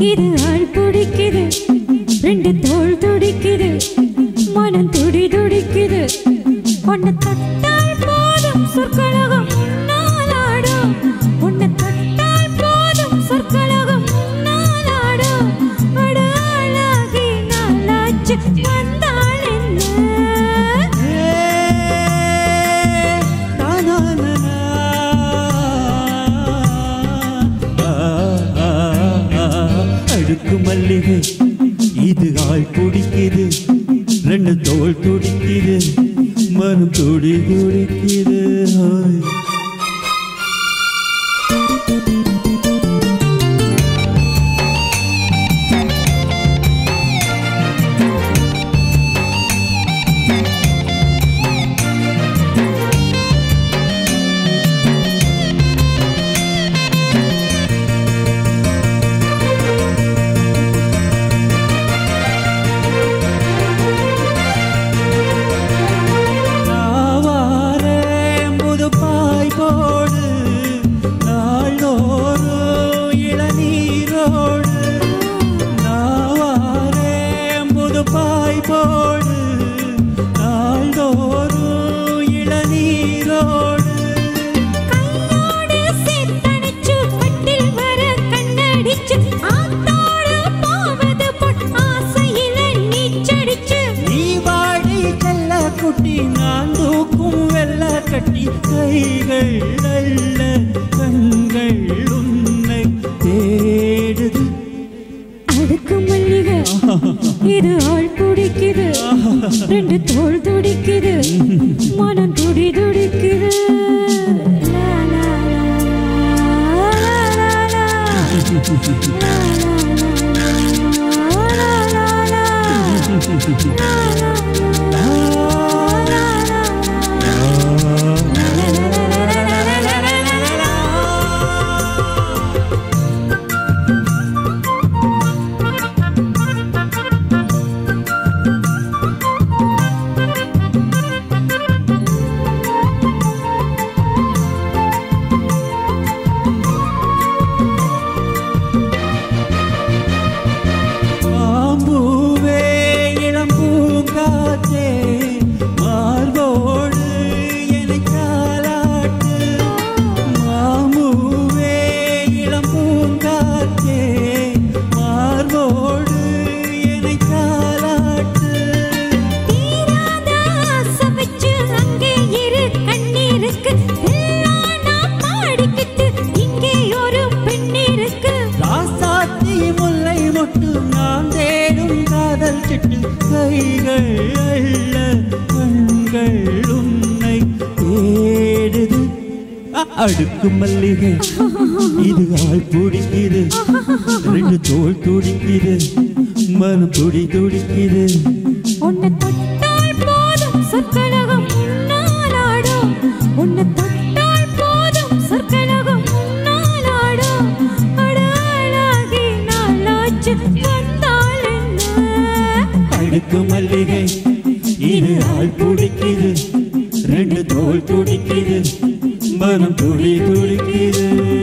இது ஆள் பிடிக்குது ரெண்டு தோள் துடிக்குது மனம் துடி துடிக்குது உன்னை தொட்டால் போதும் சொற்கலகம் முன்னாலாடும் உன்னை தொட்டால் போதும் சொற்கலகம் முன்னாலாடும் அட அழகி நாளாச்சு வந்தாள் என்ன அடுக்கு மல்லிகை இது ஆள் பிடிக்குது ரெண்டு தோல் துடிக்குது மனம் துடி துடிக்குது ஹோய். நாவாரேன் புது பாய் போடு நாள்தோறும் இளநீரோடு நாவாரேன் புது பாய் போடு நாள்தோறும் இளநீரோடு கையோடு சேர்த்தணைச்சு கட்டில் வர கண்ணடிச்சு ஆத்தோடு போவது பொன் ஆசையில நீச்சடிச்சு நீ வாடி செல்ல குட்டி நான் தூக்கும் வெள்ள கட்டி கைகள் நல்ல கண்கள் உன்னை தேடுது அடுக்கு மல்லிகை இது ஆள் பிடிக்குது ரெண்டு தோள் துடிக்குது மனம் துடி துடிக்குது லா, லா, லா, லா, லா, லா, லா. லா, லா, லா, லா, லா. மாம்பூவே இளம் பூங்காற்றே மார்போடு என்னை தாலாட்டு மாம்பூவே இளம் பூங்காற்றே மார்போடு என்னை தாலாட்டு தீராத ஆசை வச்சு அங்கே இரு கண்ணீருக்கு எல்லாம் நான் பாடிக்கிட்டு இங்கே ஒரு பெண் இருக்கு ராசாத்தி முல்லை மொட்டு நான் தேடும் காதல் சிட்டு கைகள் அல்ல கண்கள் உன்னை தேடுது அ- அடுக்கு மல்லிகை இது ஆள் பிடிக்குது ரெண்டு தோல் துடிக்குது மனம் துடி துடிக்குது உன்னை தொட்டால் போதும் சொற்கலகம் முன்னாலாடும் உன்னை தொட்டால் போதும் சொற்கலகம் முன்னாலாடும் அட அழகி நாளாச்சு வந்தாள் என்ன அடுக்கு மல்லிகை இது ஆள் பிடிக்குது ரெண்டு தோல் துடிக்குது மனம் துடி துடிக்குது